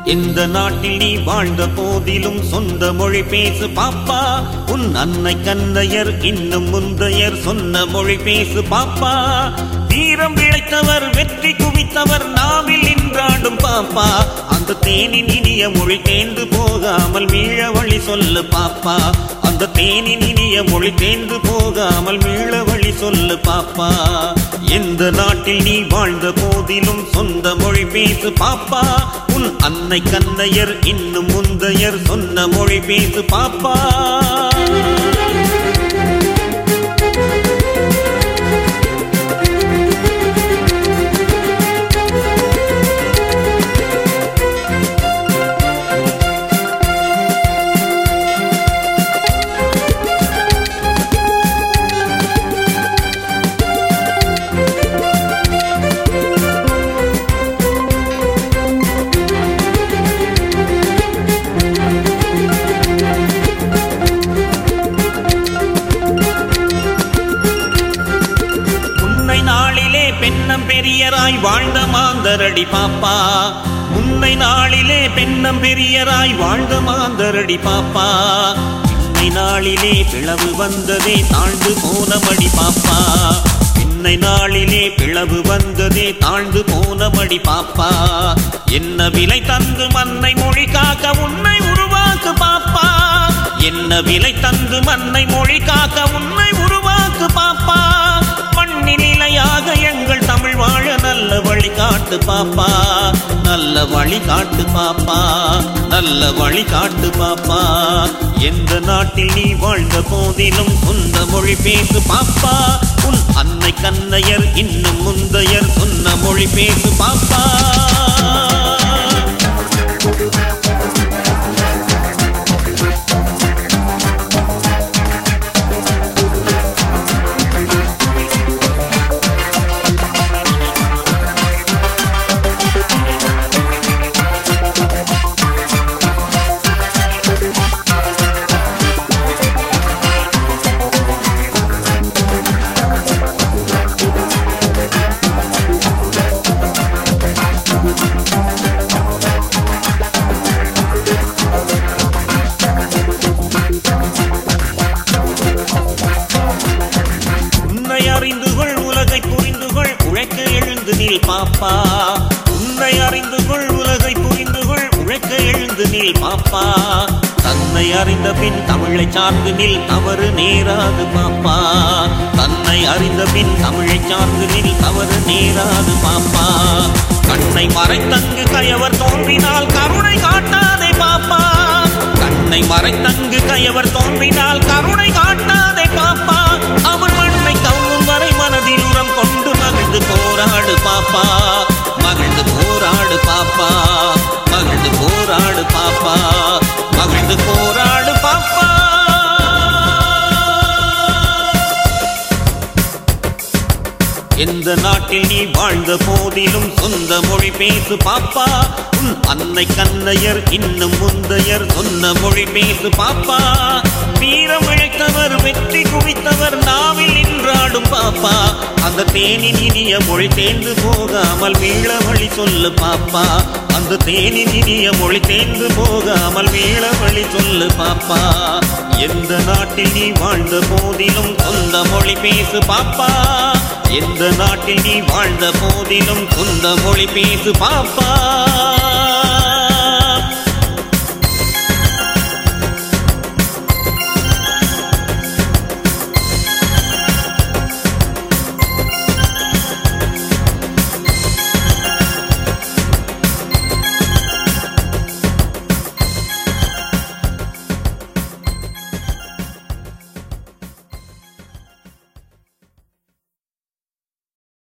இந்த நாட்டில் நீ வாழ்ந்த போதிலும் சொந்த மொழி பேசு பாப்பா உன் அன்னை கந்தையர் இன்னும் முந்தையர் சொன்ன மொழி பேசு பாப்பா வீரம் விளைத்தவர் வெற்றி குவித்தவர் நாவில் நின்றாடும் பாப்பா அந்த தேனின் இனிய மொழி தேர்ந்து போகாமல் மீள வழி சொல்லு பாப்பா அந்த தேனின் இனிய மொழி தேர்ந்து போகாமல் மீள வழி சொல்லு பாப்பா எந்த நாட்டில் நீ வாழ்ந்த போதிலும் சொந்த மொழி பேசு பாப்பா உன் அன்னை கந்தையர் இன்னும் முந்தையர் சொன்ன மொழி பேசு பாப்பா முன்னை நாளிலே பெண்ணம் பெரியராய் வாழ்ந்த மாந்தரடி பாப்பா முன்னை நாளிலே பெண்ணம் பெரியராய் வாழ்ந்த மாந்தரடி பாப்பா பின்னை நாளிலே பிளவு வந்ததே தாழ்ந்து போனமடி பாப்பா பின்னை நாளிலே பிளவு வந்ததே தாழ்ந்து போனமடி பாப்பா என்ன விலை தந்து மண்ணை மொழி காக்க உன்னை உருவாக்கு பாப்பா என்ன விலை தந்து மண்ணை மொழி காக்க உன்னை உருவாக்கு பாப்பா மண்ணின் நிலையாக எங்கள் தமிழ் வாழ நல்ல வழி காட்டு பாப்பா நல்ல வழி காட்டு பாப்பா நல்ல வழி காட்டு பாப்பா எந்த நாட்டில் நீ வாழ்ந்த போதிலும் சொந்த மொழி பேசு பாப்பா உன் அன்னை கண்ணையர் இன்னும் முந்தையர் சொன்ன மொழி பேசு பாப்பா உன்னை அறிந்து கொள் உலகை புரிந்து கொள் உழைக்க எழுந்து நில் பாப்பா உன்னை அறிந்து கொள் உலகை புரிந்து கொள் உழைக்க எழுந்து நில் பாப்பா தன்னை அறிந்த பின் தமிழை சார்ந்து நில் தவறு நேராது பாப்பா தன்னை அறிந்த பின் தமிழை சார்ந்து நில் தவறு நேராது பாப்பா கண்ணை மறைத்தங்கு கயவர் தோன்றினால் கருணை காட்டாதே பாப்பா கண்ணை மறைத்தங்கு கயவர் தோன்றினால் கருணை காட்டாதே பாப்பா அவர் மண்ணை கவுளும் வரை மனதில் உரம் கொண்டு மகிழ்ந்து போராடு பாப்பா மகிழ்ந்து போராடு பாப்பா மகிழ்ந்து போராடு பாப்பா மகிழ்ந்து போராடு பாப்பா எந்த நாட்டில் நீ வாழ்ந்த போதிலும் சொந்த மொழி பேசு பாப்பா உன் அன்னை கண்ணையர் இன்னும் முந்தையர் சொன்ன மொழி பேசு பாப்பா வீரம் இழைத்தவர் வெற்றி குவித்தவர் நாவில் நின்றாடும் பாப்பா அந்த தேனின் இனிய மொழி தேர்ந்து போகாமல் மீள வழி சொல்லு பாப்பா அந்த தேனின் இனிய மொழி தேர்ந்து போகாமல் மீள வழி சொல்லு பாப்பா எந்த நாட்டில் நீ வாழ்ந்த போதிலும் சொந்த மொழி பேசு பாப்பா எந்த நாட்டில் நீ வாழ்ந்த போதிலும் சொந்த மொழி பேசு பாப்பா